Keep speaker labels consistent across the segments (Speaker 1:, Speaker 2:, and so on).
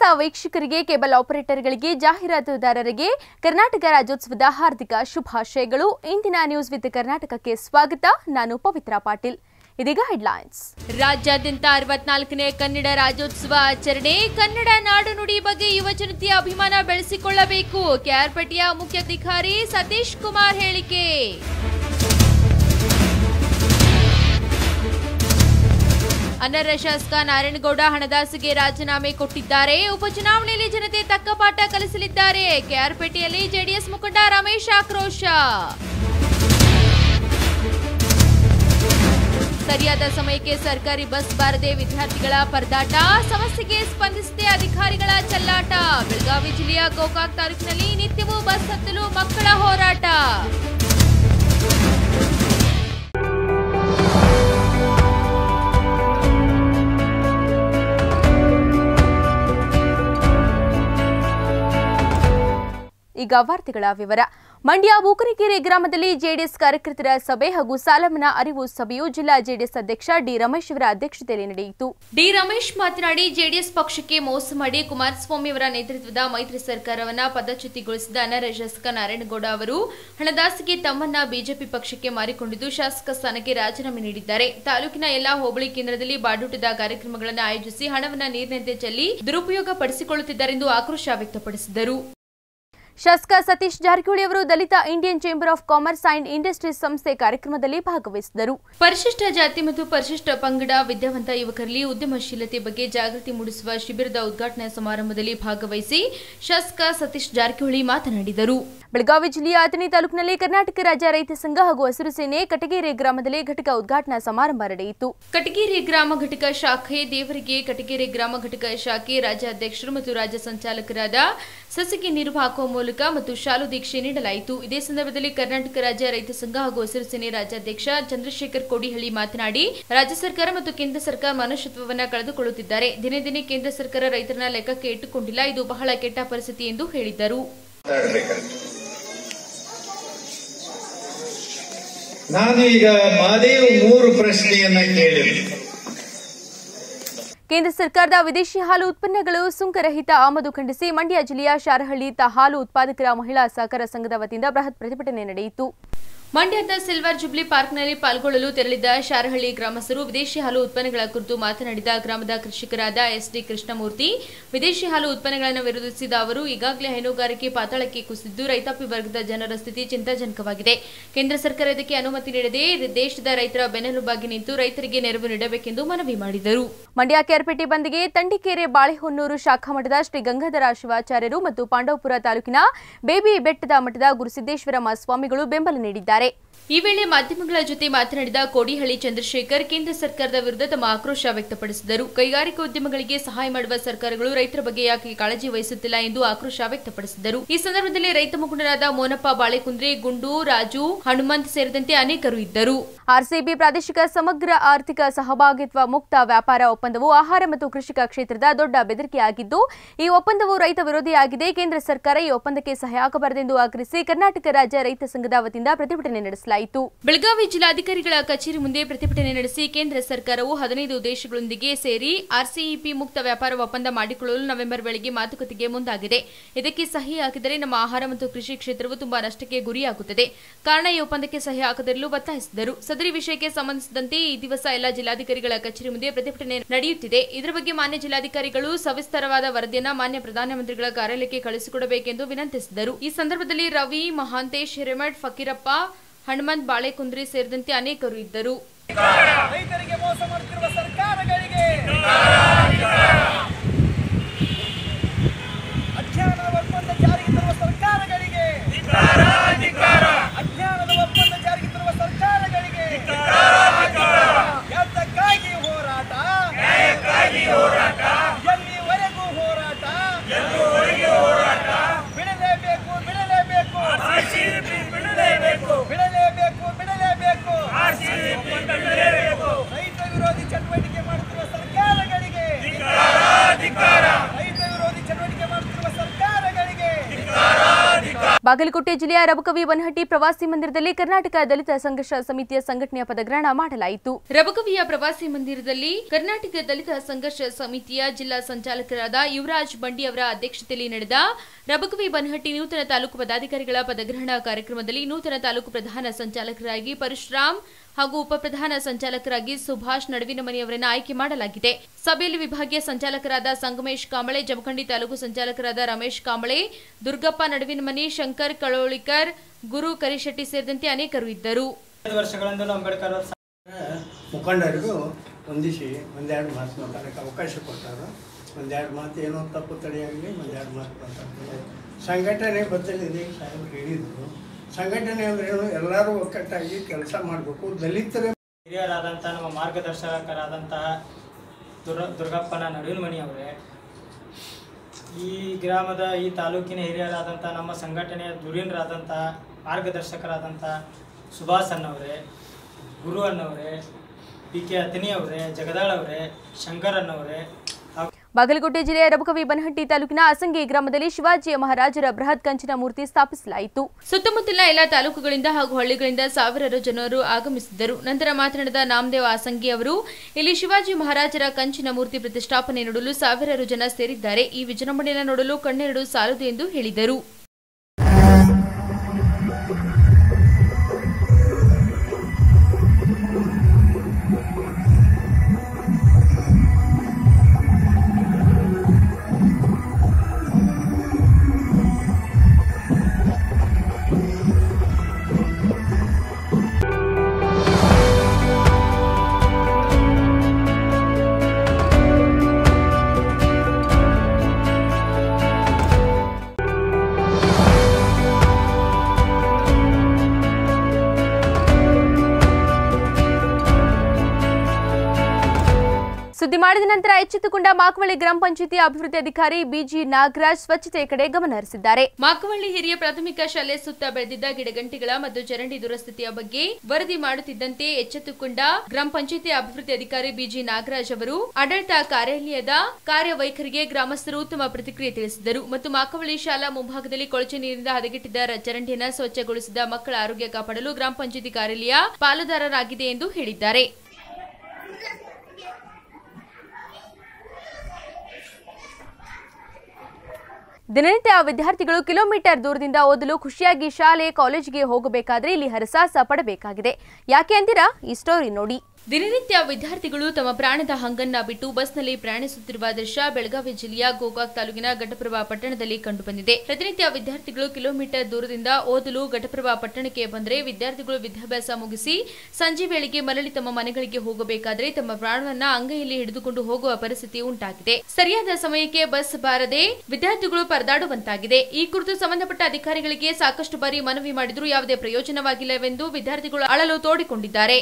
Speaker 1: ವೀಕ್ಷಕರಿಗೆ ಕೇಬಲ್ ಆಪರೇಟರ್ಗಳಿಗೆ ಜಾಹೀರಾತುದಾರರಿಗೆ ಕರ್ನಾಟಕ ರಾಜ್ಯೋತ್ಸವದ ಹಾರ್ದಿಕ ಶುಭಾಶಯಗಳು ಇಂದಿನ ನ್ಯೂಸ್ ವಿತ್ ಕರ್ನಾಟಕಕ್ಕೆ ಸ್ವಾಗತ ನಾನು ಪವಿತ್ರ ಪಾಟೀಲ್ ಇದೀಗ ಹೆಡ್ಲೈನ್ಸ್ ರಾಜ್ಯಾದ್ಯಂತ ಅರವತ್ನಾಲ್ಕನೇ ಕನ್ನಡ ರಾಜ್ಯೋತ್ಸವ ಆಚರಣೆ ಕನ್ನಡ ನಾಡು ನುಡಿ ಬಗ್ಗೆ ಯುವ ಜನತೆಯ ಅಭಿಮಾನ ಬೆಳೆಸಿಕೊಳ್ಳಬೇಕು ಕೆಆರ್ಪೇಟೆಯ ಮುಖ್ಯಾಧಿಕಾರಿ ಸತೀಶ್ ಕುಮಾರ್ ಹೇಳಿಕೆ ಅನರ್ಹ ಶಾಸಕ ನಾರಾಯಣಗೌಡ ಹಣದಾಸಿಗೆ ರಾಜೀನಾಮೆ ಕೊಟ್ಟಿದ್ದಾರೆ ಉಪಚುನಾವಣೆಯಲ್ಲಿ ಜನತೆ ತಕ್ಕ ಪಾಠ ಕಲಿಸಲಿದ್ದಾರೆ ಕೆಆರ್ಪೇಟೆಯಲ್ಲಿ ಜೆಡಿಎಸ್ ಮುಖಂಡ ರಮೇಶ್ ಆಕ್ರೋಶ ಸರಿಯಾದ ಸಮಯಕ್ಕೆ ಸರ್ಕಾರಿ ಬಸ್ ಬಾರದೆ ವಿದ್ಯಾರ್ಥಿಗಳ ಪರದಾಟ ಸಮಸ್ಯೆಗೆ ಸ್ಪಂದಿಸದೆ ಅಧಿಕಾರಿಗಳ ಚೆಲ್ಲಾಟ ಬೆಳಗಾವಿ ಜಿಲ್ಲೆಯ ಗೋಕಾಕ್ ತಾಲೂಕಿನಲ್ಲಿ ನಿತ್ಯವೂ ಬಸ್ ಹತ್ತಲು ಮಕ್ಕಳ ಹೋರಾಟ ಈಗ ವಾರ್ತೆಗಳ ವಿವರ ಮಂಡ್ಯ ಬೂಕನಕೆರೆ ಗ್ರಾಮದಲ್ಲಿ ಜೆಡಿಎಸ್ ಕಾರ್ಯಕರ್ತರ ಸಭೆ ಹಾಗೂ ಸಾಲಮನ್ನಾ ಅರಿವು ಸಭೆಯು ಜಿಲ್ಲಾ ಜೆಡಿಎಸ್ ಅಧ್ಯಕ್ಷ ಡಿ ರಮೇಶ್ ಅವರ ಅಧ್ಯಕ್ಷತೆಯಲ್ಲಿ ನಡೆಯಿತು ಡಿ ರಮೇಶ್ ಮಾತನಾಡಿ ಜೆಡಿಎಸ್ ಪಕ್ಷಕ್ಕೆ ಮೋಸ ಮಾಡಿ ಕುಮಾರಸ್ವಾಮಿ ಅವರ ನೇತೃತ್ವದ ಮೈತ್ರಿ ಸರ್ಕಾರವನ್ನ ಪದಚ್ಯುತಿಗೊಳಿಸಿದ ಅನರ್ಹ ಶಾಸಕ ನಾರಾಯಣಗೌಡ ಅವರು ಹಣದಾಸಿಗೆ ತಮ್ಮನ್ನ ಬಿಜೆಪಿ ಪಕ್ಷಕ್ಕೆ ಮಾರಿಕೊಂಡಿದ್ದು ಶಾಸಕ ಸ್ಥಾನಕ್ಕೆ ರಾಜೀನಾಮೆ ನೀಡಿದ್ದಾರೆ ತಾಲೂಕಿನ ಎಲ್ಲಾ ಹೋಬಳಿ ಕೇಂದ್ರದಲ್ಲಿ ಬಾಡೂಟದ ಕಾರ್ಯಕ್ರಮಗಳನ್ನು ಆಯೋಜಿಸಿ ಹಣವನ್ನ ನೀರಿನಂತೆ ಚೆಲ್ಲಿ ದುರುಪಯೋಗ ಪಡಿಸಿಕೊಳ್ಳುತ್ತಿದ್ದಾರೆಂದು ಆಕ್ರೋಶ ವ್ಯಕ್ತಪಡಿಸಿದರು ಶಾಸಕ ಸತೀಶ್ ಜಾರಕಿಹೊಳಿ ಅವರು Dalit Indian chamber of commerce and industries ಸಂಸ್ಥೆ ಕಾರ್ಯಕ್ರಮದಲ್ಲಿ ಭಾಗವಹಿಸಿದರು ಪರಿಶಿಷ್ಟ ಜಾತಿ ಮತ್ತು ಪರಿಶಿಷ್ಟ ಪಂಗಡ ವಿದ್ಯಾವಂತ ಯುವಕರಲ್ಲಿ ಉದ್ಯಮಶೀಲತೆ ಬಗ್ಗೆ ಜಾಗೃತಿ ಮೂಡಿಸುವ ಶಿಬಿರದ ಉದ್ಘಾಟನಾ ಸಮಾರಂಭದಲ್ಲಿ ಭಾಗವಹಿಸಿ ಶಾಸಕ ಸತೀಶ್ ಜಾರಕಿಹೊಳಿ ಮಾತನಾಡಿದರು ಬೆಳಗಾವಿ ಜಿಲ್ಲೆಯ ಅಥಣಿ ತಾಲೂಕಿನಲ್ಲಿ ಕರ್ನಾಟಕ ರಾಜ್ಯ ರೈತ ಸಂಘ ಹಾಗೂ ಹಸಿರು ಸೇನೆ ಕಟಗೇರಿ ಗ್ರಾಮದಲ್ಲಿ ಘಟಕ ಉದ್ಘಾಟನಾ ಸಮಾರಂಭ ನಡೆಯಿತು ಕಟಗೇರಿ ಗ್ರಾಮ ಘಟಕ ಶಾಖೆ ದೇವರಿಗೆ ಕಟಗೇರಿ ಗ್ರಾಮ ಘಟಕ ಶಾಖೆ ರಾಜ್ಯ ಅಧ್ಯಕ್ಷರು ಮತ್ತು ರಾಜ್ಯ ಸಂಚಾಲಕರಾದ ಸಸಿಗೆ ನೀರು ಹಾಕುವ ಮೂಲಕ ಮತ್ತು ಶಾಲು ದೀಕ್ಷೆ ನೀಡಲಾಯಿತು ಇದೇ ಸಂದರ್ಭದಲ್ಲಿ ಕರ್ನಾಟಕ ರಾಜ್ಯ ರೈತ ಸಂಘ ಹಾಗೂ ಹಸಿರು ಸೇನೆ ರಾಜ್ಯಾಧ್ಯಕ್ಷ ಚಂದ್ರಶೇಖರ್ ಕೋಡಿಹಳ್ಳಿ ಮಾತನಾಡಿ ರಾಜ್ಯ ಸರ್ಕಾರ ಮತ್ತು ಕೇಂದ್ರ ಸರ್ಕಾರ ಮನುಷ್ಯತ್ವವನ್ನ ಕಳೆದುಕೊಳ್ಳುತ್ತಿದ್ದಾರೆ ದಿನೇ ದಿನೇ ಕೇಂದ್ರ ಸರ್ಕಾರ ರೈತರನ್ನ ಲೆಕ್ಕಕ್ಕೆ ಇಟ್ಟುಕೊಂಡಿಲ್ಲ ಇದು ಬಹಳ ಕೆಟ್ಟ ಪರಿಸ್ಥಿತಿ ಎಂದು ಹೇಳಿದರು
Speaker 2: ಮಾತಾಡ್ಬೇಕಂತ ನಾನು ಈಗ ಮಾದೇವ್ ಮೂರು ಪ್ರಶ್ನೆಯನ್ನ ಕೇಳಿದೆ
Speaker 1: ಕೇಂದ್ರ ಸರ್ಕಾರದ ವಿದೇಶಿ ಹಾಲು ಉತ್ಪನ್ನಗಳು ಸುಂಕರಹಿತ ಆಮದು ಖಂಡಿಸಿ ಮಂಡ್ಯ ಜಿಲ್ಲೆಯ ಶಾರಹಳ್ಳಿ ತ ಹಾಲು ಉತ್ಪಾದಕರ ಮಹಿಳಾ ಸಹಕಾರ ಸಂಘದ ವತಿಯಿಂದ ಬೃಹತ್ ಪ್ರತಿಭಟನೆ ನಡೆಯಿತು ಮಂಡ್ಯದ ಸಿಲ್ವರ್ ಜುಬ್ಲಿ ಪಾರ್ಕ್ನಲ್ಲಿ ಪಾಲ್ಗೊಳ್ಳಲು ತೆರಳಿದ್ದ ಶಾರಹಳ್ಳಿ ಗ್ರಾಮಸ್ಥರು ವಿದೇಶಿ ಹಾಲು ಉತ್ಪನ್ನಗಳ ಕುರಿತು ಮಾತನಾಡಿದ ಗ್ರಾಮದ ಕೃಷಿಕರಾದ ಎಸ್ಡಿ ಕೃಷ್ಣಮೂರ್ತಿ ವಿದೇಶಿ ಹಾಲು ಉತ್ಪನ್ನಗಳನ್ನು ವಿರೋಧಿಸಿದ ಅವರು ಈಗಾಗಲೇ ಹೈನುಗಾರಿಕೆ ಪಾತಾಳಕ್ಕೆ ಕುಸಿದ್ದು ರೈತಾಪಿ ವರ್ಗದ ಜನರ ಸ್ಥಿತಿ ಚಿಂತಾಜನಕವಾಗಿದೆ ಕೇಂದ್ರ ಸರ್ಕಾರ ಇದಕ್ಕೆ ಅನುಮತಿ ನೀಡದೆ ದೇಶದ ರೈತರ ಬೆನ್ನೆಲುಬಾಗಿ ನಿಂತು ರೈತರಿಗೆ ನೆರವು ನೀಡಬೇಕೆಂದು ಮನವಿ ಮಾಡಿದರು ಮಂಡ್ಯ ಕೆಆರ್ಪೇಟೆ ಬಂದ್ಗೆ ತಂಡಿಕೆರೆ ಬಾಳೆಹೊನ್ನೂರು ಶಾಖಾ ಮಠದ ಶ್ರೀ ಗಂಗಾಧರ ಶಿವಾಚಾರ್ಯರು ಮತ್ತು ಪಾಂಡವಪುರ ತಾಲೂಕಿನ ಬೇಬಿ ಬೆಟ್ಟದ ಮಠದ ಗುರುಸಿದ್ದೇಶ್ವರಮ್ಮ ಸ್ವಾಮಿಗಳು ಬೆಂಬಲ ನೀಡಿದ್ದಾರೆ ಈ ವೇಳೆ ಮಾಧ್ಯಮಗಳ ಜೊತೆ ಮಾತನಾಡಿದ ಕೋಡಿಹಳ್ಳಿ ಚಂದ್ರಶೇಖರ್ ಕೇಂದ್ರ ಸರ್ಕಾರದ ವಿರುದ್ಧ ತಮ್ಮ ಆಕ್ರೋಶ ವ್ಯಕ್ತಪಡಿಸಿದರು ಕೈಗಾರಿಕಾ ಉದ್ಯಮಗಳಿಗೆ ಸಹಾಯ ಮಾಡುವ ಸರ್ಕಾರಗಳು ರೈತರ ಬಗ್ಗೆ ಯಾಕೆ ಕಾಳಜಿ ವಹಿಸುತ್ತಿಲ್ಲ ಎಂದು ಆಕ್ರೋಶ ವ್ಯಕ್ತಪಡಿಸಿದರು ಈ ಸಂದರ್ಭದಲ್ಲಿ ರೈತ ಮುಖಂಡರಾದ ಮೋನಪ್ಪ ಬಾಳೆಕುಂದ್ರೆ ಗುಂಡು ರಾಜು ಹನುಮಂತ್ ಸೇರಿದಂತೆ ಅನೇಕರು ಇದ್ದರು ಆರ್ಸಿಬಿ ಪ್ರಾದೇಶಿಕ ಸಮಗ್ರ ಆರ್ಥಿಕ ಸಹಭಾಗಿತ್ವ ಮುಕ್ತ ವ್ಯಾಪಾರ ಒಪ್ಪಂದವು ಆಹಾರ ಮತ್ತು ಕೃಷಿಕ ಕ್ಷೇತ್ರದ ದೊಡ್ಡ ಬೆದರಿಕೆಯಾಗಿದ್ದು ಈ ಒಪ್ಪಂದವು ರೈತ ವಿರೋಧಿಯಾಗಿದೆ ಕೇಂದ್ರ ಸರ್ಕಾರ ಈ ಒಪ್ಪಂದಕ್ಕೆ ಸಹಾಯ ಆಗಬಾರದೆಂದು ಆಗ್ರಹಿಸಿ ಕರ್ನಾಟಕ ರಾಜ್ಯ ರೈತ ಸಂಘದ ವತಿಯಿಂದ ಪ್ರತಿಭಟನೆ ನಡೆಸಲಾಯಿತು ಬೆಳಗಾವಿ ಜಿಲ್ಲಾಧಿಕಾರಿಗಳ ಕಚೇರಿ ಮುಂದೆ ಪ್ರತಿಭಟನೆ ನಡೆಸಿ ಕೇಂದ್ರ ಸರ್ಕಾರವು ಹದಿನೈದು ದೇಶಗಳೊಂದಿಗೆ ಸೇರಿ ಆರ್ಸಿಇಪಿ ಮುಕ್ತ ವ್ಯಾಪಾರ ಒಪ್ಪಂದ ಮಾಡಿಕೊಳ್ಳಲು ನವೆಂಬರ್ ವೇಳೆಗೆ ಮಾತುಕತೆಗೆ ಮುಂದಾಗಿದೆ ಇದಕ್ಕೆ ಸಹಿ ಹಾಕಿದರೆ ನಮ್ಮ ಆಹಾರ ಮತ್ತು ಕೃಷಿ ಕ್ಷೇತ್ರವು ತುಂಬಾ ನಷ್ಟಕ್ಕೆ ಗುರಿಯಾಗುತ್ತದೆ ಕಾರಣ ಈ ಒಪ್ಪಂದಕ್ಕೆ ಸಹಿ ಹಾಕದಿರಲು ಒತ್ತಾಯಿಸಿದರು ಸದರಿ ವಿಷಯಕ್ಕೆ ಸಂಬಂಧಿಸಿದಂತೆ ಈ ದಿವಸ ಎಲ್ಲ ಜಿಲ್ಲಾಧಿಕಾರಿಗಳ ಕಚೇರಿ ಮುಂದೆ ಪ್ರತಿಭಟನೆ ನಡೆಯುತ್ತಿದೆ ಇದರ ಬಗ್ಗೆ ಮಾನ್ಯ ಜಿಲ್ಲಾಧಿಕಾರಿಗಳು ಸವಿಸ್ತರವಾದ ವರದಿಯನ್ನ ಮಾನ್ಯ ಪ್ರಧಾನಮಂತ್ರಿಗಳ ಕಾರ್ಯಾಲಯಕ್ಕೆ ಕಳಿಸಿಕೊಡಬೇಕೆಂದು ವಿನಂತಿಸಿದರು ಈ ಸಂದರ್ಭದಲ್ಲಿ ರವಿ ಮಹಾಂತೇಶ್ ಹಿರೇಮಠ್ ಫಕೀರಪ್ಪ ಹನುಮಂತ್ ಬಾಳೆಕುಂದ್ರಿ ಸೇರಿದಂತೆ ಅನೇಕರು ಇದ್ದರು
Speaker 3: ರೈತರಿಗೆ ಮೋಸ ಮಾಡುತ್ತಿರುವ ಸರ್ಕಾರಗಳಿಗೆ ಅಜ್ಞಾನದ ಒಪ್ಪಂದ ಜಾರಿಗೆ ತರುವ ಸರ್ಕಾರಗಳಿಗೆ ಅಜ್ಞಾನದ ಒಪ್ಪಂದ ಜಾರಿಗೆ ತರುವ ಸರ್ಕಾರಗಳಿಗೆ ಯಾತಕ್ಕಾಗಿ ಹೋರಾಟ ಎಲ್ಲಿವರೆಗೂ ಹೋರಾಟ ಬಿಡಲೇಬೇಕು ಬಿಡಲೇಬೇಕು ಬಿಡಲೇಬೇಕು ಬಿಡಲೇಬೇಕು ಬಿಡಲೇಬೇಕು ರೈತ ವಿರೋಧಿ ಚಟುವಟಿಕೆ ಮಾಡುತ್ತಿರುವ ಸರ್ಕಾರಗಳಿಗೆ
Speaker 1: ಬಾಗಲಕೋಟೆ ಜಿಲ್ಲೆಯ ರಬಕವಿ ಬನಹಟ್ಟಿ ಪ್ರವಾಸಿ ಮಂದಿರದಲ್ಲಿ ಕರ್ನಾಟಕ ದಲಿತ ಸಂಘರ್ಷ ಸಮಿತಿಯ ಸಂಘಟನೆಯ ಪದಗ್ರಹಣ ಮಾಡಲಾಯಿತು ರಬಕವಿಯ ಪ್ರವಾಸಿ ಮಂದಿರದಲ್ಲಿ ಕರ್ನಾಟಕ ದಲಿತ ಸಂಘರ್ಷ ಸಮಿತಿಯ ಜಿಲ್ಲಾ ಸಂಚಾಲಕರಾದ ಯುವರಾಜ್ ಬಂಡಿ ಅವರ ಅಧ್ಯಕ್ಷತೆಯಲ್ಲಿ ನಡೆದ ರಬಕವಿ ಬನಹಟ್ಟಿ ನೂತನ ತಾಲೂಕು ಪದಾಧಿಕಾರಿಗಳ ಪದಗ್ರಹಣ ಕಾರ್ಯಕ್ರಮದಲ್ಲಿ ನೂತನ ತಾಲೂಕು ಪ್ರಧಾನ ಸಂಚಾಲಕರಾಗಿ ಪರಶುರಾಮ್ ಹಾಗೂ ಉಪಪ್ರಧಾನ ಸಂಚಾಲಕರಾಗಿ ಸುಭಾಷ್ ನಡುವಿನಮನಿಯವರನ್ನು ಆಯ್ಕೆ ಮಾಡಲಾಗಿದೆ ಸಭೆಯಲ್ಲಿ ವಿಭಾಗೀಯ ಸಂಚಾಲಕರಾದ ಸಂಗಮೇಶ್ ಕಾಂಬಳೆ ಜಮಖಂಡಿ ತಾಲೂಕು ಸಂಚಾಲಕರಾದ ರಮೇಶ್ ಕಾಂಬಳೆ ದುರ್ಗಪ್ಪ ನಡುವಿನಮನಿ ಶಂಕರ್ ಕಳೋಳಿಕರ್ ಗುರು ಕರಿಶೆಟ್ಟಿ ಸೇರಿದಂತೆ ಅನೇಕರು ಇದ್ದರು
Speaker 4: ಐದು ವರ್ಷಗಳಿಂದಲೂ ಅಂಬೇಡ್ಕರ್ ಅವ್ರ
Speaker 5: ಮುಖಂಡರಿಗೂ ಹೊಂದಿಸಿ ಒಂದೆರಡು ಮಾತು ಮಾತಾಡೋಕ್ಕೆ ಅವಕಾಶ ಕೊಟ್ಟಾರ ಒಂದೆರಡು ಮಾತು ಏನೋ ತಪ್ಪು ತಡೆಯಾಗಲಿ ಒಂದೆರಡು ಮಾತು ಮಾತಾಡ್ತಾರೆ ಸಂಘಟನೆ ಬದಲಿದೆ ಸಾಹೇಬ್ ಹೇಳಿದ್ರು ಸಂಘಟನೆ ಅಂದ್ರೇನು ಎಲ್ಲರೂ ಒಕ್ಕಟ್ಟಾಗಿ ಕೆಲಸ ಮಾಡಬೇಕು ದಲಿತರ
Speaker 4: ಹಿರಿಯರಾದಂಥ ನಮ್ಮ ಮಾರ್ಗದರ್ಶಕರಾದಂತಹ ದುರ್ ದುರ್ಗಪ್ಪನ ನಡುವಿನಮಣಿ ಅವರೇ ಈ ಗ್ರಾಮದ ಈ ತಾಲೂಕಿನ ಹಿರಿಯರಾದಂಥ ನಮ್ಮ ಸಂಘಟನೆಯ ಧುರೀಣರಾದಂಥ ಮಾರ್ಗದರ್ಶಕರಾದಂಥ ಸುಭಾಷ್ ಅನ್ನವರೇ ಗುರು ಅನ್ನವರೇ ಪಿ ಕೆ ಅತನಿ ಅವರೇ ಜಗದಾಳ್ ಅವರೇ ಶಂಕರ್ ಅನ್ನವರೇ ಹಾಗೂ
Speaker 1: ಬಾಗಲಕೋಟೆ ಜಿಲ್ಲೆಯ ರಬಕವಿ ಬನಹಟ್ಟಿ ತಾಲೂಕಿನ ಅಸಂಗಿ ಗ್ರಾಮದಲ್ಲಿ ಶಿವಾಜಿಯ ಮಹಾರಾಜರ ಬೃಹತ್ ಕಂಚಿನ ಮೂರ್ತಿ ಸ್ಥಾಪಿಸಲಾಯಿತು ಸುತ್ತಮುತ್ತಲಿನ ಎಲ್ಲ ತಾಲೂಕುಗಳಿಂದ ಹಾಗೂ ಹಳ್ಳಿಗಳಿಂದ ಸಾವಿರಾರು ಜನರು ಆಗಮಿಸಿದ್ದರು ನಂತರ ಮಾತನಾಡಿದ ನಾಮದೇವ ಅಸಂಗಿ ಅವರು ಇಲ್ಲಿ ಶಿವಾಜಿ ಮಹಾರಾಜರ ಕಂಚಿನ ಮೂರ್ತಿ ಪ್ರತಿಷ್ಠಾಪನೆ ನೋಡಲು ಸಾವಿರಾರು ಜನ ಸೇರಿದ್ದಾರೆ ಈ ವಿಜೃಂಭಣೆಯನ್ನು ನೋಡಲು ಕಣ್ಣೆರಡು ಸಾಲದು ಎಂದು ಹೇಳಿದರು ಸುದ್ದಿ ಮಾಡಿದ ನಂತರ ಎಚ್ಚೆತ್ತುಕೊಂಡ ಮಾಕವಳ್ಳಿ ಗ್ರಾಮ ಪಂಚಾಯತಿ ಅಭಿವೃದ್ಧಿ ಅಧಿಕಾರಿ ಬಿಜಿ ನಾಗರಾಜ್ ಸ್ವಚ್ಛತೆ ಕಡೆ ಗಮನ ಹರಿಸಿದ್ದಾರೆ ಮಾಕವಳ್ಳಿ ಹಿರಿಯ ಪ್ರಾಥಮಿಕ ಶಾಲೆ ಸುತ್ತ ಬೆಳೆದಿದ್ದ ಗಿಡಗಂಟಿಗಳ ಮತ್ತು ಚರಂಡಿ ದುರಸ್ಥಿತಿಯ ಬಗ್ಗೆ ವರದಿ ಮಾಡುತ್ತಿದ್ದಂತೆ ಎಚ್ಚೆತ್ತುಕೊಂಡ ಗ್ರಾಮ ಪಂಚಾಯತಿ ಅಭಿವೃದ್ಧಿ ಅಧಿಕಾರಿ ಬಿಜಿ ನಾಗರಾಜ್ ಅವರು ಆಡಳಿತ ಕಾರ್ಯಾಲಯದ ಕಾರ್ಯವೈಖರಿಗೆ ಗ್ರಾಮಸ್ಥರು ಉತ್ತಮ ಪ್ರತಿಕ್ರಿಯೆ ತಿಳಿಸಿದರು ಮತ್ತು ಮಾಕವಳ್ಳಿ ಶಾಲಾ ಮುಂಭಾಗದಲ್ಲಿ ಕೊಳಚೆ ನೀರಿನಿಂದ ಹದಗೆಟ್ಟಿದ್ದ ರ- ಚರಂಡಿಯನ್ನು ಸ್ವಚ್ಛಗೊಳಿಸಿದ ಮಕ್ಕಳ ಆರೋಗ್ಯ ಕಾಪಾಡಲು ಗ್ರಾಮ ಪಂಚಾಯತಿ ಕಾರ್ಯಾಲಯ ಪಾಲುದಾರರಾಗಿದೆ ಎಂದು ಹೇಳಿದ್ದಾರೆ ದಿನನಿತ್ಯ ವಿದ್ಯಾರ್ಥಿಗಳು ಕಿಲೋಮೀಟರ್ ದೂರದಿಂದ ಓದಲು ಖುಷಿಯಾಗಿ ಶಾಲೆ ಕಾಲೇಜಿಗೆ ಹೋಗಬೇಕಾದ್ರೆ ಇಲ್ಲಿ ಹರಸಾಹಸ ಪಡಬೇಕಾಗಿದೆ ಯಾಕೆ ಅಂತೀರಾ ಈ ಸ್ಟೋರಿ ನೋಡಿ ದಿನನಿತ್ಯ ವಿದ್ಯಾರ್ಥಿಗಳು ತಮ್ಮ ಪ್ರಾಣದ ಹಂಗನ್ನ ಬಿಟ್ಟು ಬಸ್ನಲ್ಲಿ ಪ್ರಯಾಣಿಸುತ್ತಿರುವ ದೃಶ್ಯ ಬೆಳಗಾವಿ ಜಿಲ್ಲೆಯ ಗೋಕಾಕ್ ತಾಲೂಕಿನ ಘಟಪ್ರಭಾ ಪಟ್ಟಣದಲ್ಲಿ ಕಂಡುಬಂದಿದೆ ಪ್ರತಿನಿತ್ಯ ವಿದ್ಯಾರ್ಥಿಗಳು ಕಿಲೋಮೀಟರ್ ದೂರದಿಂದ ಓದಲು ಘಟಪ್ರಭಾ ಪಟ್ಟಣಕ್ಕೆ ಬಂದರೆ ವಿದ್ಯಾರ್ಥಿಗಳು ವಿದ್ಯಾಭ್ಯಾಸ ಮುಗಿಸಿ ಸಂಜೆ ವೇಳೆಗೆ ಮರಳಿ ತಮ್ಮ ಮನೆಗಳಿಗೆ ಹೋಗಬೇಕಾದ್ರೆ ತಮ್ಮ ಪ್ರಾಣವನ್ನ ಅಂಗೈಯಲ್ಲಿ ಹಿಡಿದುಕೊಂಡು ಹೋಗುವ ಪರಿಸ್ಥಿತಿ ಉಂಟಾಗಿದೆ ಸರಿಯಾದ ಸಮಯಕ್ಕೆ ಬಸ್ ಬಾರದೆ ವಿದ್ಯಾರ್ಥಿಗಳು ಪರದಾಡುವಂತಾಗಿದೆ ಈ ಕುರಿತು ಸಂಬಂಧಪಟ್ಟ ಅಧಿಕಾರಿಗಳಿಗೆ ಸಾಕಷ್ಟು ಬಾರಿ ಮನವಿ ಮಾಡಿದರೂ ಯಾವುದೇ ಪ್ರಯೋಜನವಾಗಿಲ್ಲವೆಂದು ವಿದ್ಯಾರ್ಥಿಗಳು ಅಳಲು ತೋಡಿಕೊಂಡಿದ್ದಾರೆ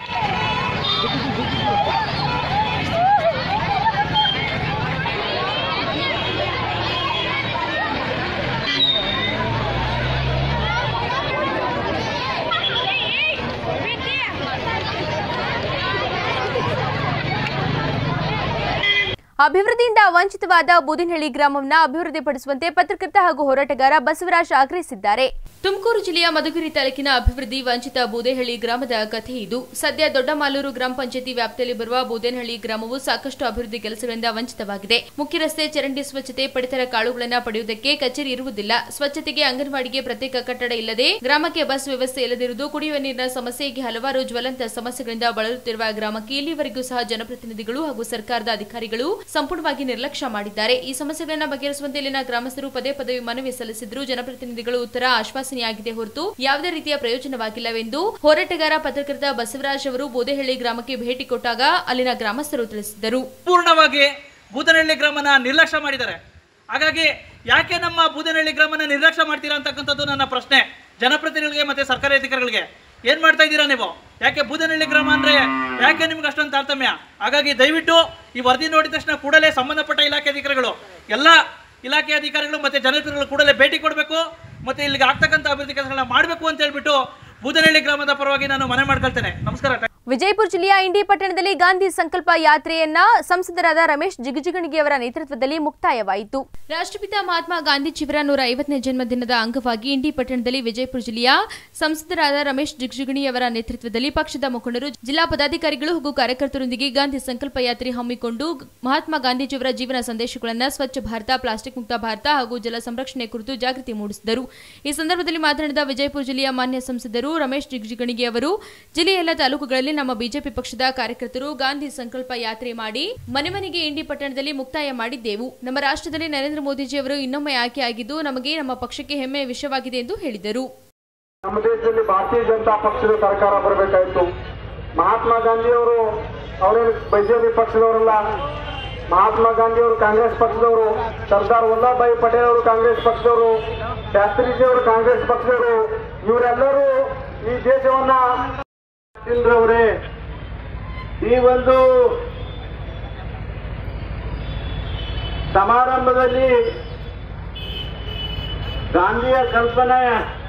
Speaker 1: ಅಭಿವೃದ್ಧಿಯಿಂದ ವಂಚಿತವಾದ ಬೂದಿನಹಳ್ಳಿ ಗ್ರಾಮವನ್ನು ಅಭಿವೃದ್ಧಿಪಡಿಸುವಂತೆ ಪತ್ರಕರ್ತ ಹಾಗೂ ಹೋರಾಟಗಾರ ಬಸವರಾಜ್ ಆಗ್ರಹಿಸಿದ್ದಾರೆ ತುಮಕೂರು ಜಿಲ್ಲೆಯ ಮಧುಗಿರಿ ತಾಲೂಕಿನ ಅಭಿವೃದ್ಧಿ ವಂಚಿತ ಬೂದೇಹಳ್ಳಿ ಗ್ರಾಮದ ಕಥೆ ಇದು ಸದ್ಯ ದೊಡ್ಡಮಾಲೂರು ಗ್ರಾಮ ಪಂಚಾಯತಿ ವ್ಯಾಪ್ತಿಯಲ್ಲಿ ಬರುವ ಬೂದೇನಹಳ್ಳಿ ಗ್ರಾಮವು ಸಾಕಷ್ಟು ಅಭಿವೃದ್ಧಿ ಕೆಲಸಗಳಿಂದ ವಂಚಿತವಾಗಿದೆ ಮುಖ್ಯ ರಸ್ತೆ ಚರಂಡಿ ಸ್ವಚ್ಛತೆ ಪಡಿತರ ಕಾಳುಗಳನ್ನು ಪಡೆಯುವುದಕ್ಕೆ ಕಚೇರಿ ಇರುವುದಿಲ್ಲ ಸ್ವಚ್ಛತೆಗೆ ಅಂಗನವಾಡಿಗೆ ಪ್ರತ್ಯೇಕ ಕಟ್ಟಡ ಇಲ್ಲದೆ ಗ್ರಾಮಕ್ಕೆ ಬಸ್ ವ್ಯವಸ್ಥೆ ಇಲ್ಲದಿರುವುದು ಕುಡಿಯುವ ನೀರಿನ ಸಮಸ್ಯೆ ಹೀಗೆ ಹಲವಾರು ಜ್ವಲಂತ ಸಮಸ್ಯೆಗಳಿಂದ ಬಳಲುತ್ತಿರುವ ಗ್ರಾಮಕ್ಕೆ ಇಲ್ಲಿವರೆಗೂ ಸಹ ಜನಪ್ರತಿನಿಧಿಗಳು ಹಾಗೂ ಸರ್ಕಾರದ ಅಧಿಕಾರಿಗಳು ಸಂಪೂರ್ಣವಾಗಿ ನಿರ್ಲಕ್ಷ್ಯ ಮಾಡಿದ್ದಾರೆ ಈ ಸಮಸ್ಯೆಗಳನ್ನು ಬಗೆಹರಿಸುವಂತೆ ಇಲ್ಲಿನ ಗ್ರಾಮಸ್ಥರು ಪದೇ ಪದೇ ಮನವಿ ಸಲ್ಲಿಸಿದ್ರು ಜನಪ್ರತಿನಿಧಿಗಳು ಉತ್ತರ ಆಶ್ವಾಸನೆಯಾಗಿದೆ ಹೊರತು ಯಾವುದೇ ರೀತಿಯ ಪ್ರಯೋಜನವಾಗಿಲ್ಲವೆಂದು ಹೋರಾಟಗಾರ ಪತ್ರಕರ್ತ ಬಸವರಾಜ್ ಅವರು ಬೋದೆಹಳ್ಳಿ ಗ್ರಾಮಕ್ಕೆ ಭೇಟಿ ಕೊಟ್ಟಾಗ ಅಲ್ಲಿನ ಗ್ರಾಮಸ್ಥರು ತಿಳಿಸಿದರು
Speaker 6: ಪೂರ್ಣವಾಗಿ ಬೂದನಹಳ್ಳಿ ಗ್ರಾಮನ ನಿರ್ಲಕ್ಷ್ಯ ಮಾಡಿದ್ದಾರೆ ಹಾಗಾಗಿ ಯಾಕೆ ನಮ್ಮ ಬೂದನಹಳ್ಳಿ ಗ್ರಾಮನ ನಿರ್ಲಕ್ಷ್ಯ ಮಾಡ್ತೀರಾ ಅಂತಕ್ಕಂಥದ್ದು ನನ್ನ ಪ್ರಶ್ನೆ ಜನಪ್ರತಿನಿಧಿಗಳಿಗೆ ಮತ್ತೆ ಸರ್ಕಾರಿ ಅಧಿಕಾರಿಗಳಿಗೆ ಏನ್ ಮಾಡ್ತಾ ಇದ್ದೀರಾ ನೀವು ಯಾಕೆ ಬೂದನಹಳ್ಳಿ ಗ್ರಾಮ ಅಂದ್ರೆ ಯಾಕೆ ನಿಮ್ಗೆ ಅಷ್ಟೊಂದು ತಾರತಮ್ಯ ಹಾಗಾಗಿ ದಯವಿಟ್ಟು ಈ ವರದಿ ನೋಡಿದ ತಕ್ಷಣ ಕೂಡಲೇ ಸಂಬಂಧಪಟ್ಟ ಇಲಾಖೆ ಅಧಿಕಾರಿಗಳು ಎಲ್ಲ ಇಲಾಖೆ ಅಧಿಕಾರಿಗಳು ಮತ್ತೆ ಜನಪ್ರತಿನಿಧಿಗಳು ಕೂಡಲೇ ಭೇಟಿ ಕೊಡಬೇಕು ಮತ್ತೆ ಇಲ್ಲಿಗೆ ಆಗ್ತಕ್ಕಂಥ ಅಭಿವೃದ್ಧಿ ಕೆಲಸಗಳನ್ನ ಮಾಡಬೇಕು ಅಂತ ಹೇಳ್ಬಿಟ್ಟು ಬೂದನಹಳ್ಳಿ ಗ್ರಾಮದ ಪರವಾಗಿ ನಾನು ಮನೆ ಮಾಡ್ಕೊಳ್ತೇನೆ ನಮಸ್ಕಾರ
Speaker 1: ವಿಜಯಪುರ ಜಿಲ್ಲೆಯ ಇಂಡಿ ಪಟ್ಟಣದಲ್ಲಿ ಗಾಂಧಿ ಸಂಕಲ್ಪ ಯಾತ್ರೆಯನ್ನ ಸಂಸದರಾದ ರಮೇಶ್ ಜಿಗಜಿಗಣಿಗೆಯವರ ನೇತೃತ್ವದಲ್ಲಿ ಮುಕ್ತಾಯವಾಯಿತು ರಾಷ್ಟ್ರಪಿತ ಮಹಾತ್ಮ ಗಾಂಧೀಜಿಯವರ ನೂರ ಐವತ್ತನೇ ಜನ್ಮದಿನದ ಅಂಗವಾಗಿ ಇಂಡಿ ಪಟ್ಟಣದಲ್ಲಿ ವಿಜಯಪುರ ಜಿಲ್ಲೆಯ ಸಂಸದರಾದ ರಮೇಶ್ ಜಿಗಜಿಗಣಿಯವರ ನೇತೃತ್ವದಲ್ಲಿ ಪಕ್ಷದ ಮುಖಂಡರು ಜಿಲ್ಲಾ ಪದಾಧಿಕಾರಿಗಳು ಹಾಗೂ ಕಾರ್ಯಕರ್ತರೊಂದಿಗೆ ಗಾಂಧಿ ಸಂಕಲ್ಪ ಯಾತ್ರೆ ಹಮ್ಮಿಕೊಂಡು ಮಹಾತ್ಮ ಗಾಂಧೀಜಿಯವರ ಜೀವನ ಸಂದೇಶಗಳನ್ನು ಸ್ವಚ್ಛ ಭಾರತ ಪ್ಲಾಸ್ಟಿಕ್ ಮುಕ್ತ ಭಾರತ ಹಾಗೂ ಜಲ ಸಂರಕ್ಷಣೆ ಕುರಿತು ಜಾಗೃತಿ ಮೂಡಿಸಿದರು ಈ ಸಂದರ್ಭದಲ್ಲಿ ಮಾತನಾಡಿದ ವಿಜಯಪುರ ಜಿಲ್ಲೆಯ ಮಾನ್ಯ ಸಂಸದರು ರಮೇಶ್ ಜಿಗಜಿಗಣಿಗೆ ಅವರು ಜಿಲ್ಲೆಯ ಎಲ್ಲ ತಾಲೂಕುಗಳಲ್ಲಿ ನಮ್ಮ ಬಿಜೆಪಿ ಪಕ್ಷದ ಕಾರ್ಯಕರ್ತರು ಗಾಂಧಿ ಸಂಕಲ್ಪ ಯಾತ್ರೆ ಮಾಡಿ ಮನೆ ಮನೆಗೆ ಇಂಡಿ ಪಟ್ಟಣದಲ್ಲಿ ಮುಕ್ತಾಯ ಮಾಡಿದ್ದೆವು ನಮ್ಮ ರಾಷ್ಟ್ರದಲ್ಲಿ ನರೇಂದ್ರ ಮೋದಿಜಿಯವರು ಇನ್ನೊಮ್ಮೆ ಆಯ್ಕೆಯಾಗಿದ್ದು ನಮಗೆ ನಮ್ಮ ಪಕ್ಷಕ್ಕೆ ಹೆಮ್ಮೆಯ ವಿಷಯವಾಗಿದೆ ಎಂದು ಹೇಳಿದರು
Speaker 7: ನಮ್ಮ ದೇಶದಲ್ಲಿ ಭಾರತೀಯ ಜನತಾ ಪಕ್ಷದ ಸರ್ಕಾರ ಬರಬೇಕಾಯಿತು ಮಹಾತ್ಮ ಗಾಂಧಿಯವರು ಅವರೇನು ಬಿಜೆಪಿ ಪಕ್ಷದವರಲ್ಲ ಮಹಾತ್ಮ ಗಾಂಧಿ ಅವರು ಕಾಂಗ್ರೆಸ್ ಪಕ್ಷದವರು ಸರ್ದಾರ್ ವಲ್ಲಭಭಾಯಿ ಪಟೇಲ್ ಅವರು ಕಾಂಗ್ರೆಸ್ ಪಕ್ಷದವರು ಶಾಸ್ತ್ರೀಜಿ ಅವರು ಕಾಂಗ್ರೆಸ್ ಪಕ್ಷದವರು ಇವರೆಲ್ಲರೂ ಈ ದೇಶವನ್ನ ಅವರೇ ಈ ಒಂದು ಸಮಾರಂಭದಲ್ಲಿ ಗಾಂಧಿಯ ಕಲ್ಪನೆ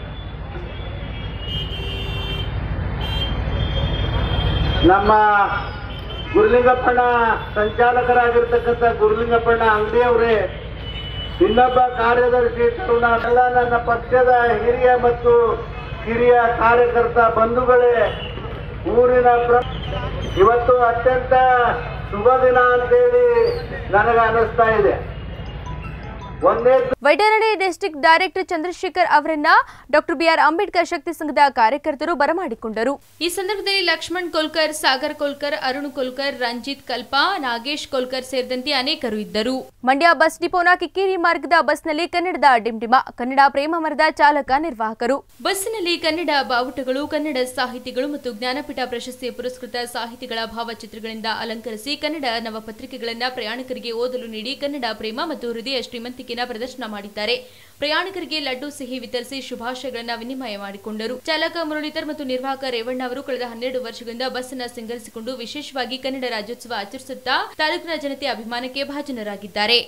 Speaker 7: ನಮ್ಮ ಗುರುಲಿಂಗಪ್ಪಣ್ಣ ಸಂಚಾಲಕರಾಗಿರ್ತಕ್ಕಂಥ ಗುರುಲಿಂಗಪ್ಪಣ್ಣ ಅಂಗಡಿಯವರೇ ಇನ್ನೊಬ್ಬ ಕಾರ್ಯದರ್ಶಿ ತರುಣ ಎಲ್ಲ ನನ್ನ ಪಕ್ಷದ ಹಿರಿಯ ಮತ್ತು ಕಿರಿಯ ಕಾರ್ಯಕರ್ತ ಬಂಧುಗಳೇ ಊರಿನ ಪ್ರ ಇವತ್ತು ಅತ್ಯಂತ ಶುಭ ದಿನ ಅಂತೇಳಿ ನನಗೆ ಅನಿಸ್ತಾ ಇದೆ ಒಂದೇ
Speaker 1: ವೈಟರಣಿ ಡಿಸ್ಟ್ರಿಕ್ಟ್ ಡೈರೆಕ್ಟರ್ ಚಂದ್ರಶೇಖರ್ ಅವರನ್ನ ಡಾಕ್ಟರ್ ಬಿಆರ್ ಅಂಬೇಡ್ಕರ್ ಶಕ್ತಿ ಸಂಘದ ಕಾರ್ಯಕರ್ತರು ಬರಮಾಡಿಕೊಂಡರು ಈ ಸಂದರ್ಭದಲ್ಲಿ ಲಕ್ಷ್ಮಣ್ ಕೋಲ್ಕರ್ ಸಾಗರ್ ಕೋಲ್ಕರ್ ಅರುಣ್ ಕೋಲ್ಕರ್ ರಂಜಿತ್ ಕಲ್ಪಾ ನಾಗೇಶ್ ಕೋಲ್ಕರ್ ಸೇರಿದಂತೆ ಅನೇಕರು ಇದ್ದರು ಮಂಡ್ಯ ಬಸ್ ಡಿಪೋನ ಕಿಕ್ಕೇರಿ ಮಾರ್ಗದ ಬಸ್ನಲ್ಲಿ ಕನ್ನಡದ ಡಿಂಡಿಮ ಕನ್ನಡ ಪ್ರೇಮ ಮರದ ಚಾಲಕ ನಿರ್ವಾಹಕರು ಬಸ್ಸಿನಲ್ಲಿ ಕನ್ನಡ ಬಾವುಟಗಳು ಕನ್ನಡ ಸಾಹಿತಿಗಳು ಮತ್ತು ಜ್ಞಾನಪೀಠ ಪ್ರಶಸ್ತಿ ಪುರಸ್ಕೃತ ಸಾಹಿತಿಗಳ ಭಾವಚಿತ್ರಗಳಿಂದ ಅಲಂಕರಿಸಿ ಕನ್ನಡ ನವಪತ್ರಿಕೆಗಳನ್ನ ಪ್ರಯಾಣಿಕರಿಗೆ ಓದಲು ನೀಡಿ ಕನ್ನಡ ಪ್ರೇಮ ಮತ್ತು ಹೃದಯ ಶ್ರೀಮಂತಿಕೆನ ಪ್ರದರ್ಶನ ಮಾಡಿದ್ದಾರೆ ಪ್ರಯಾಣಿಕರಿಗೆ ಲಡ್ಡು ಸಿಹಿ ವಿತರಿಸಿ ಶುಭಾಶಯಗಳನ್ನ ವಿನಿಮಯ ಮಾಡಿಕೊಂಡರು ಚಾಲಕ ಮುರಳೀಧರ್ ಮತ್ತು ನಿರ್ವಾಹಕ ರೇವಣ್ಣ ಅವರು ಕಳೆದ ಹನ್ನೆರಡು ವರ್ಷಗಳಿಂದ ಬಸ್ ಅನ್ನ ಸಿಂಗರಿಸಿಕೊಂಡು ವಿಶೇಷವಾಗಿ ಕನ್ನಡ ರಾಜ್ಯೋತ್ಸವ ಆಚರಿಸುತ್ತಾ ತಾಲೂಕಿನ ಜನತೆ ಅಭಿಮಾನಕ್ಕೆ ಭಾಜನರಾಗಿದ್ದಾರೆ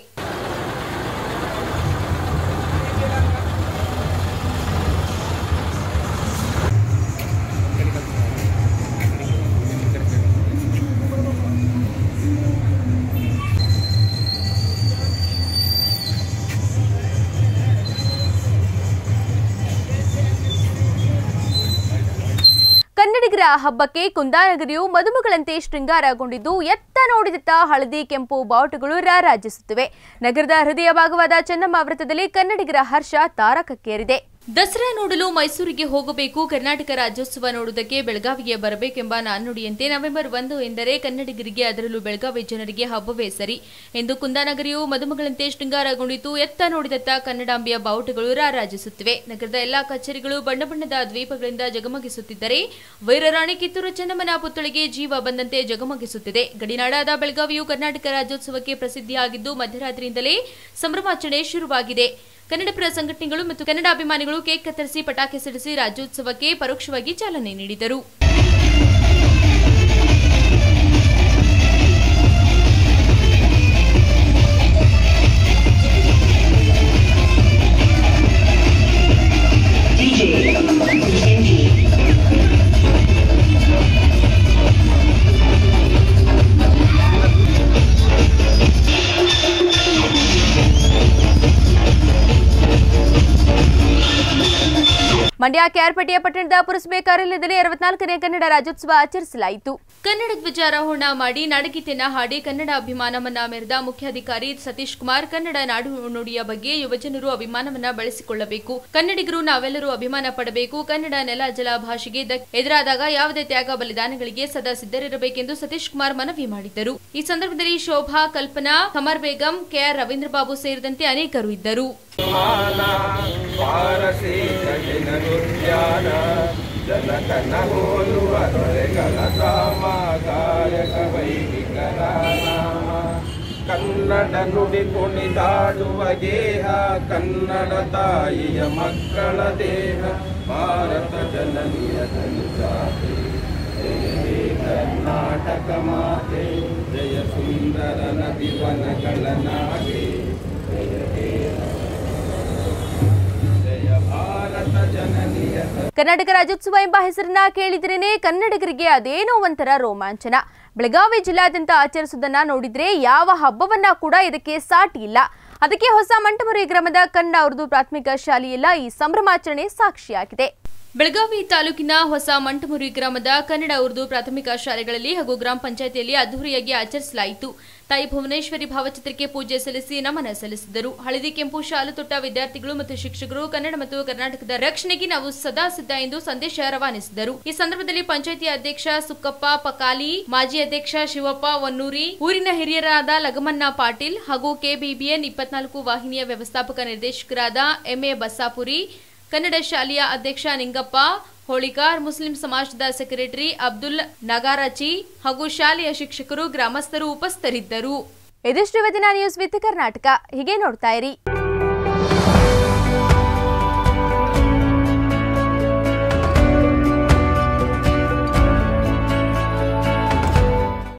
Speaker 1: ಕನ್ನಡಿಗರ ಹಬ್ಬಕ್ಕೆ ಕುಂದಾನಗರಿಯು ಮದುಮಗಳಂತೆ ಶೃಂಗಾರಗೊಂಡಿದ್ದು ಎತ್ತ ನೋಡಿದತ್ತ ಹಳದಿ ಕೆಂಪು ಬಾವುಟಗಳು ರಾರಾಜಿಸುತ್ತಿವೆ ನಗರದ ಹೃದಯ ಭಾಗವಾದ ಚೆನ್ನಮ್ಮ ವೃತ್ತದಲ್ಲಿ ಕನ್ನಡಿಗರ ಹರ್ಷ ತಾರಕಕ್ಕೇರಿದೆ ದಸರಾ ನೋಡಲು ಮೈಸೂರಿಗೆ ಹೋಗಬೇಕು ಕರ್ನಾಟಕ ರಾಜ್ಯೋತ್ಸವ ನೋಡುವುದಕ್ಕೆ ಬೆಳಗಾವಿಗೆ ಬರಬೇಕೆಂಬ ನಾಣ್ಣುಡಿಯಂತೆ ನವೆಂಬರ್ ಒಂದು ಎಂದರೆ ಕನ್ನಡಿಗರಿಗೆ ಅದರಲ್ಲೂ ಬೆಳಗಾವಿ ಜನರಿಗೆ ಹಬ್ಬವೇ ಸರಿ ಎಂದು ಕುಂದಾನಗರಿಯು ಮದುಮಗಳಂತೆ ಶೃಂಗಾರಗೊಂಡಿತು ಎತ್ತ ನೋಡಿದತ್ತ ಕನ್ನಡಾಂಬೆಯ ಬಾವುಟಗಳು ರಾರಾಜಿಸುತ್ತಿವೆ ನಗರದ ಎಲ್ಲಾ ಕಚೇರಿಗಳು ಬಣ್ಣ ಬಣ್ಣದ ದ್ವೀಪಗಳಿಂದ ಜಗಮಗಿಸುತ್ತಿದ್ದರೆ ವೈರರಾಣಿ ಕಿತ್ತೂರು ಚೆನ್ನಮ್ಮನ ಪುತ್ಥಳಿಗೆ ಜೀವ ಬಂದಂತೆ ಜಗಮಗಿಸುತ್ತಿದೆ ಗಡಿನಾಡಾದ ಬೆಳಗಾವಿಯು ಕರ್ನಾಟಕ ರಾಜ್ಯೋತ್ಸವಕ್ಕೆ ಪ್ರಸಿದ್ಧಿಯಾಗಿದ್ದು ಮಧ್ಯರಾತ್ರಿಯಿಂದಲೇ ಸಂಭ್ರಮಾಚರಣೆ ಶುರುವಾಗಿದೆ ಕನ್ನಡಪರ ಸಂಘಟನೆಗಳು ಮತ್ತು ಕನ್ನಡ ಅಭಿಮಾನಿಗಳು ಕೇಕ್ ಕತ್ತರಿಸಿ ಪಟಾಕಿ ಸಿಡಿಸಿ ರಾಜ್ಯೋತ್ಸವಕ್ಕೆ ಪರೋಕ್ಷವಾಗಿ ಚಾಲನೆ ನೀಡಿದರು ಮಂಡ್ಯ ಕೆಆರ್ಪೇಟೆಯ ಪಟ್ಟಣದ ಪುರಸಭೆ ಕಾರ್ಯಾಲಯದಲ್ಲಿ ಅರವತ್ನಾಲ್ಕನೇ ಕನ್ನಡ ರಾಜ್ಯೋತ್ಸವ ಆಚರಿಸಲಾಯಿತು ಕನ್ನಡ ಧ್ವಜಾರೋಹಣ ಮಾಡಿ ನಾಡಗೀತೆಯನ್ನ ಹಾಡಿ ಕನ್ನಡ ಅಭಿಮಾನವನ್ನ ಮೆರೆದ ಮುಖ್ಯಾಧಿಕಾರಿ ಸತೀಶ್ ಕುಮಾರ್ ಕನ್ನಡ ನಾಡು ನುಡಿಯ ಬಗ್ಗೆ ಯುವಜನರು ಅಭಿಮಾನವನ್ನ ಬೆಳೆಸಿಕೊಳ್ಳಬೇಕು ಕನ್ನಡಿಗರು ನಾವೆಲ್ಲರೂ ಅಭಿಮಾನ ಪಡಬೇಕು ಕನ್ನಡ ನೆಲ ಜಲ ಭಾಷೆಗೆ ದ- ಎದುರಾದಾಗ ಯಾವುದೇ ತ್ಯಾಗ ಬಲಿದಾನಗಳಿಗೆ ಸದಾ ಸಿದ್ಧರಿರಬೇಕೆಂದು ಸತೀಶ್ ಕುಮಾರ್ ಮನವಿ ಮಾಡಿದ್ದರು ಈ ಸಂದರ್ಭದಲ್ಲಿ ಶೋಭಾ ಕಲ್ಪನಾ ಕಮರ್ ಬೇಗಂ ಕೆಆರ್ ರವೀಂದ್ರ ಬಾಬು ಸೇರಿದಂತೆ ಅನೇಕರು ಇದ್ದರು
Speaker 8: ಕನ್ನಡ ನುಡಿ ಕುಣಿದಾಡುವ ಗೇಹ ಕನ್ನಡ ತಾಯಿಯ ಮಕ್ಕಳ ದೇಹ ಭಾರತ ಜನನಿಯ ಸಂಜಾತೆ ಜಯ ಹೇ ಕರ್ನಾಟಕ ಮಾತೆ ಜಯ ಸುಂದರ ನದಿ ವನಗಳ ನಾಡೆ ಜಯ ಹೇ ಜಯ ಭಾರತ ಜನನಿಯ
Speaker 1: ಕರ್ನಾಟಕ ರಾಜ್ಯೋತ್ಸವ ಎಂಬ ಹೆಸರನ್ನ ಕೇಳಿದ್ರೇನೆ ಕನ್ನಡಿಗರಿಗೆ ಅದೇನೋ ಒಂಥರ ರೋಮಾಂಚನ ಬೆಳಗಾವಿ ಜಿಲ್ಲಾದ್ಯಂತ ಆಚರಿಸುವುದನ್ನ ನೋಡಿದ್ರೆ ಯಾವ ಹಬ್ಬವನ್ನ ಕೂಡ ಇದಕ್ಕೆ ಸಾಟಿ ಇಲ್ಲ ಅದಕ್ಕೆ ಹೊಸ ಮಂಟಮುರಿ ಗ್ರಾಮದ ಕನ್ನಡ ಉರ್ದು ಪ್ರಾಥಮಿಕ ಶಾಲೆಯೆಲ್ಲ ಈ ಸಂಭ್ರಮಾಚರಣೆ ಸಾಕ್ಷಿಯಾಗಿದೆ ಬೆಳಗಾವಿ ತಾಲೂಕಿನ ಹೊಸ ಮಂಟಮುರಿ ಗ್ರಾಮದ ಕನ್ನಡ ಉರ್ದು ಪ್ರಾಥಮಿಕ ಶಾಲೆಗಳಲ್ಲಿ ಹಾಗೂ ಗ್ರಾಮ ಪಂಚಾಯತಿಯಲ್ಲಿ ಅದ್ದೂರಿಯಾಗಿ ಆಚರಿಸಲಾಯಿತು ತಾಯಿ ಭುವನೇಶ್ವರಿ ಭಾವಚಿತ್ರಕ್ಕೆ ಪೂಜೆ ಸಲ್ಲಿಸಿ ನಮನ ಸಲ್ಲಿಸಿದರು ಹಳದಿ ಕೆಂಪು ಶಾಲು ತೊಟ್ಟ ವಿದ್ಯಾರ್ಥಿಗಳು ಮತ್ತು ಶಿಕ್ಷಕರು ಕನ್ನಡ ಮತ್ತು ಕರ್ನಾಟಕದ ರಕ್ಷಣೆಗೆ ನಾವು ಸದಾ ಸಿದ್ಧ ಎಂದು ಸಂದೇಶ ರವಾನಿಸಿದರು ಈ ಸಂದರ್ಭದಲ್ಲಿ ಪಂಚಾಯಿತಿ ಅಧ್ಯಕ್ಷ ಸುಕ್ಕಪ್ಪ ಪಕಾಲಿ ಮಾಜಿ ಅಧ್ಯಕ್ಷ ಶಿವಪ್ಪ ವನ್ನೂರಿ ಊರಿನ ಹಿರಿಯರಾದ ಲಗಮನ್ನ ಪಾಟೀಲ್ ಹಾಗೂ ಕೆಬಿಬಿಎನ್ ಇಪ್ಪತ್ನಾಲ್ಕು ವಾಹಿನಿಯ ವ್ಯವಸ್ಥಾಪಕ ನಿರ್ದೇಶಕರಾದ ಎಂಎ ಬಸ್ಸಾಪುರಿ ಕನ್ನಡ ಶಾಲೆಯ ಅಧ್ಯಕ್ಷ ನಿಂಗಪ್ಪ ಹೋಳಿಕಾರ್ ಮುಸ್ಲಿಂ ಸಮಾಜದ ಸೆಕ್ರೆಟರಿ ಅಬ್ದುಲ್ ನಗಾರಚಿ ಹಾಗೂ ಶಾಲೆಯ ಶಿಕ್ಷಕರು ಗ್ರಾಮಸ್ಥರು ಉಪಸ್ಥಿತರಿದ್ದರು ಇದಿಷ್ಟು ಇವತ್ತಿನ ನ್ಯೂಸ್ ವಿತ್ ಕರ್ನಾಟಕ ಹೀಗೆ ನೋಡ್ತಾ ಇರಿ